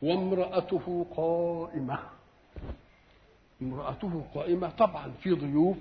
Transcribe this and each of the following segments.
وامرأته قائمة امرأته قائمة طبعا في ضيوف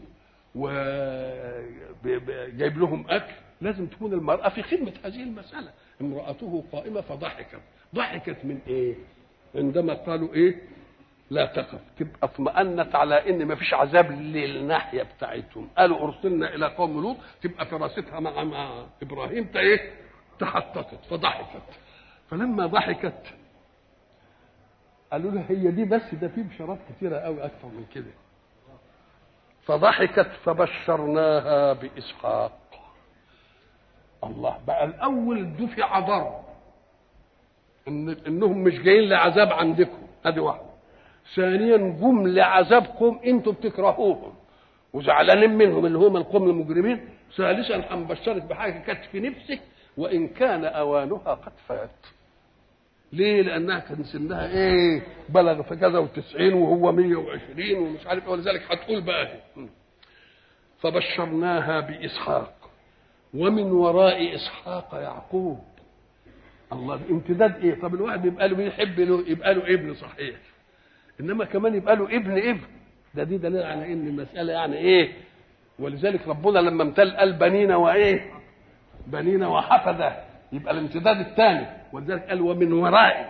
وجايب لهم أكل لازم تكون المرأة في خدمة هذه المسألة امرأته قائمة فضحكت ضحكت من إيه عندما قالوا إيه لا تخف تبقى اطمأنت على ان ما فيش عذاب للناحيه بتاعتهم قالوا ارسلنا الى قوم لوط تبقى فراستها مع, مع ابراهيم ايه تحققت فضحكت فلما ضحكت قالوا لها هي دي بس ده في بشارات كثيره قوي اكثر من كده فضحكت فبشرناها باسحاق الله بقى الاول دفع ضر ان انهم مش جايين لعذاب عندكم ادي واحده ثانيا جم لعذابكم انتم بتكرهوهم وزعلانين منهم اللي هم القوم المجرمين ثالثا هنبشرك بحاجه كانت في نفسك وان كان اوانها قد فات ليه لانها كان سنها ايه بلغ في كذا وتسعين وهو مية وعشرين ومش عارف ولذلك هتقول بقى ايه فبشرناها باسحاق ومن وراء اسحاق يعقوب الله امتداد ايه طب الواحد يبقى له يحب له يبقى له ابن صحيح انما كمان يبقى له ابن ابن ده دي دليل على ان المساله يعني ايه ولذلك ربنا لما امتل قال بنين وايه بنين وحفده يبقى الامتداد الثاني ولذلك قال ومن ورائي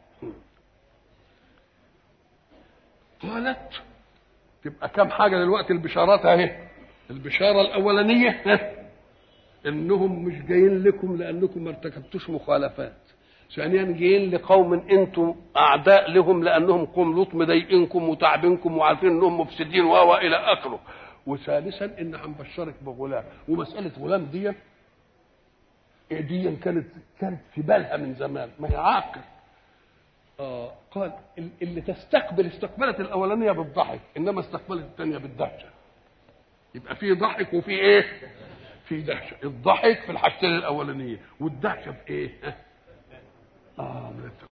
قالت تبقى كم حاجه دلوقتي البشارات اهي البشاره الاولانيه انهم مش جايين لكم لانكم ما ارتكبتوش مخالفات ثانيا جايين لقوم انتم اعداء لهم لانهم قوم لوط مضايقينكم وتعبينكم وعارفين انهم مفسدين و الى اخره وثالثا ان هنبشرك بغلام ومساله غلام دي دي كانت كانت في بالها من زمان ما هي عاقل آه قال اللي تستقبل استقبلت الاولانيه بالضحك انما استقبلت الثانيه بالدهشه يبقى في ضحك وفي ايه في دهشه الضحك في الحاجتين الاولانيه والدهشه في ايه اه